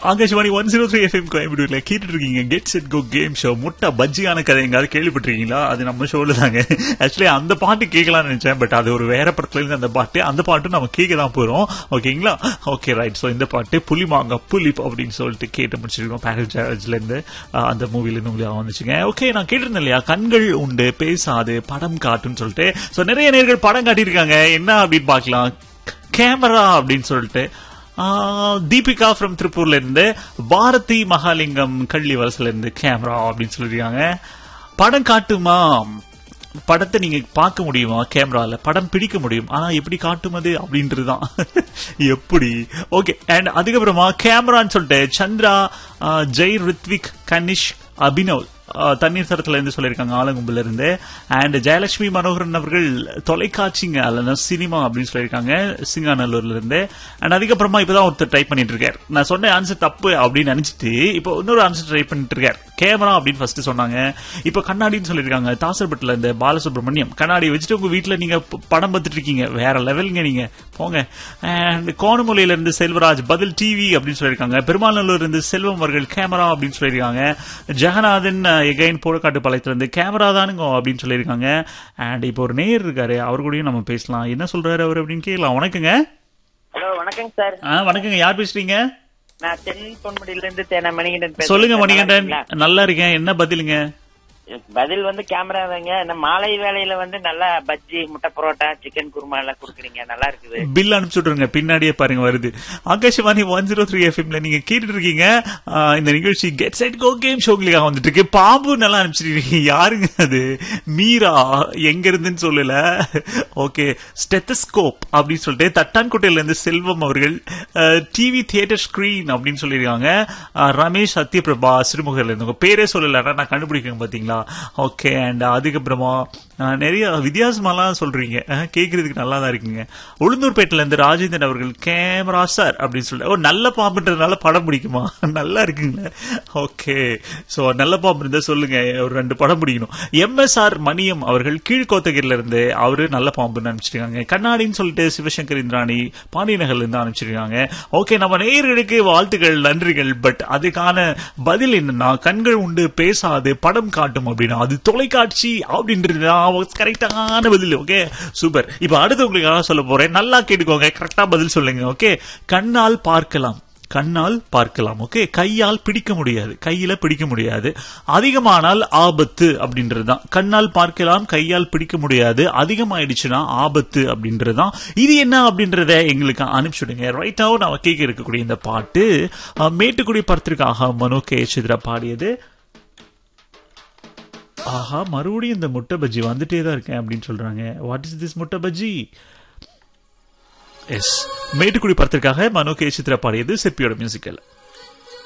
Akashvani one zero three FM கோயம்புத்தூர்ல கேட்டுட்டு இருக்கீங்க get set go game show முட்டை பஜ்ஜியான கதை எங்காவது கேள்விப்பட்டிருக்கீங்களா அது நம்ம ஷோல தாங்க ஆக்சுவலி அந்த பாட்டு கேட்கலாம்னு நினைச்சேன் பட் அது ஒரு வேற படத்துல இருந்து அந்த பாட்டு அந்த பாட்டு நம்ம கேட்க தான் போறோம் ஓகேங்களா ஓகே ரைட் ஸோ இந்த பாட்டு புலிமாங்க புலிப் அப்படின்னு சொல்லிட்டு கேட்டு முடிச்சிருக்கோம் பேரல் ஜார்ஜ்ல இருந்து அஹ், அந்த மூவில இருந்து உங்களுக்கு வந்துச்சுங்க ஓகே நான் கேட்டிருந்தேன் இல்லையா கண்கள் உண்டு பேசாது படம் காட்டுன்னு சொல்லிட்டு ஸோ நிறைய நேர்கள் படம் காட்டியிருக்காங்க என்ன அப்படின்னு பார்க்கலாம் கேமரா அப்படின்னு சொல்லிட்டு ஆஹ், தீபிகா ஃப்ரம் திருப்பூர்ல இருந்து பாரதி மகாலிங்கம் கள்ளி வலசுல இருந்து கேமரா அப்படின்னு சொல்லிருக்காங்க படம் காட்டுமா படத்தை நீங்க பார்க்க முடியுமா கேமரால படம் பிடிக்க முடியும் ஆனா எப்படி காட்டுமது அப்படின்றதுதான் எப்படி ஓகே அண்ட் அதுக்கப்புறமா கேமரான்னு சொல்லிட்டு சந்திரா ஆஹ், ஜெய் ரித்விக் கனிஷ் அபினவ் ஆஹ், தண்ணீர் தரத்துல இருந்து சொல்லியிருக்காங்க ஆலங்கும்புல இருந்து அண்ட் ஜெயலட்சுமி மனோகரன் அவர்கள் தொலைக்காட்சிங்க அல்லது சினிமா அப்படின்னு சொல்லியிருக்காங்க சிங்காநல்லூர்ல இருந்து அண்ட் அதுக்கப்புறமா இப்பதான் ஒருத்தர் ட்ரை பண்ணிட்டு இருக்காரு நான் சொன்ன ஆன்சர் தப்பு அப்படின்னு நினைச்சிட்டு இப்போ இன்னொரு ஆன்சர் ட்ரை பண்ணிட்டு இருக்காரு கேமரா அப்படின்னு ஃபர்ஸ்ட் சொன்னாங்க இப்போ கண்ணாடின்னு சொல்லியிருக்காங்க தாசர்பட்டில் இந்த பாலசுப்ரமணியம் கண்ணாடி வச்சுட்டு உங்க வீட்டில் நீங்க ப- படம் பார்த்துட்டு இருக்கீங்க வேற லெவலுங்க நீங்க போங்க அண்ட் கோணமொழியில இருந்து செல்வராஜ் பதில் டிவி அப்படின்னு சொல்லியிருக்காங்க பெருமாநல்லூர் இருந்து செல்வம் அவர்கள் கேமரா அப்படின்னு சொல்லியிருக்காங்க ஜெகநாதன் எகைன் போடக்காட்டு பாளையத்துல இருந்து கேமரா தானுங்க அப்படின்னு சொல்லியிருக்காங்க அண்ட் இப்போ ஒரு நேர் இருக்காரு அவர் கூடயும் நம்ம பேசலாம் என்ன சொல்றாரு அவர் அப்படின்னு கேட்கலாம் வணக்கங்க ஹலோ வணக்கங்க சார் ஆ வணக்கங்க யார் பேசுறீங்க நான் தென் பொன்முடியில இருந்து தேனா மணிகண்டன் பேசுறேன் சொல்லுங்க சார். மணிகண்டன் நல்லா இருக்கீங்களா? நல்லா இருக்கேன் என்ன பதிலுங்க பதில் வந்து கேமரா தாங்க இந்த மாலை வேலையில வந்து நல்லா பஜ்ஜி முட்டை பரோட்டா சிக்கன் குருமா எல்லாம் குடுக்குறீங்க நல்லா இருக்குது பில் அனுப்பிச்சு விட்ருங்க பின்னாடியே பாருங்க வருது ஆகாஷவாணி ஒன் ஜீரோ த்ரீ எஃப்எம்ல நீங்க கேட்டுட்டு இருக்கீங்க ஆஹ் இந்த நிகழ்ச்சி கெட் செட் கோ கேம் ஷோக்களுக்காக வந்துட்டு இருக்கு பாம்பு நல்லா அனுப்பிச்சிருக்கீங்க யாருங்க அது மீரா எங்க இருந்துன்னு சொல்லல ஓகே ஸ்டெத்தஸ்கோப் அப்படின்னு சொல்லிட்டு தட்டான்கோட்டையில இருந்து செல்வம் அவர்கள் டிவி தியேட்டர் ஸ்கிரீன் அப்படின்னு சொல்லியிருக்காங்க ஆஹ் ரமேஷ் சத்யபிரபா சிறுமுகையில இருந்து உங்க பேரே சொல்லல ஆனா நான் கண்டுபிடிக்கேன் பாத்தீங்களா ஓகே அண்ட் அதுக்கப்புறமா ஆஹ் நிறைய வித்தியாசமாலாம் சொல்றீங்க ஆஹ் கேக்குறதுக்கு நல்லா தான் இருக்குங்க உளுந்தூர்பேட்டில இருந்து ராஜேந்திரன் அவர்கள் கேமரா சார் அப்படின்னு சொல்லிட்டு ஓ நல்ல பாம்புன்றதுனால படம் பிடிக்குமா நல்லா இருக்குங்க ஓகே சோ நல்ல பாம்பு இருந்தா சொல்லுங்க ஒரு ரெண்டு படம் பிடிக்கணும் எம்எஸ்ஆர் மணியம் அவர்கள் கீழ்கோத்தகிரில இருந்து அவரு நல்ல பாம்புன்னு அனுப்பிச்சிருக்காங்க கண்ணாடின்னு சொல்லிட்டு சிவசங்கர் இந்திராணி பாண்டியநகர்ல இருந்து அனுப்பிச்சிருக்காங்க ஓகே நம்ம நேயர்களுக்கு வாழ்த்துக்கள் நன்றிகள் பட் அதுக்கான பதில் என்னன்னா கண்கள் உண்டு பேசாது படம் காட்டும் அப்படின்னா அது தொலைக்காட்சி அப்படின்றது கரெக்டான பதில் ஓகே சூப்பர் இப்ப அடுத்து உங்களுக்கு சொல்ல போறேன் நல்லா கேட்டுக்கோங்க கரெக்டா பதில் சொல்லுங்க ஓகே கண்ணால் பார்க்கலாம் கண்ணால் பார்க்கலாம் ஓகே கையால் பிடிக்க முடியாது கையில பிடிக்க முடியாது அதிகமானால் ஆபத்து அப்படின்றது தான் கண்ணால் பார்க்கலாம் கையால் பிடிக்க முடியாது அதிகமாயிடுச்சுன்னா ஆபத்து அப்படின்றது தான் இது என்ன அப்படின்றத எங்களுக்கு அனுப்பிச்சுடுங்க ரைட்டாவும் நான் கேட்க இருக்கக்கூடிய இந்த பாட்டு அஹ், மேட்டுக்குடி படத்திற்காக மனோ கே சித்ரா பாடியது ஆஹா மறுபடியும் இந்த முட்டை பஜ்ஜி வந்துட்டே தான் இருக்கேன் அப்படின்னு சொல்றாங்க வாட் இஸ் திஸ் முட்டை பஜ்ஜி எஸ் மேட்டுக்குடி படத்திற்காக மனோ கே சித்ரா பாடியது சிற்பியோட மியூசிக்கல்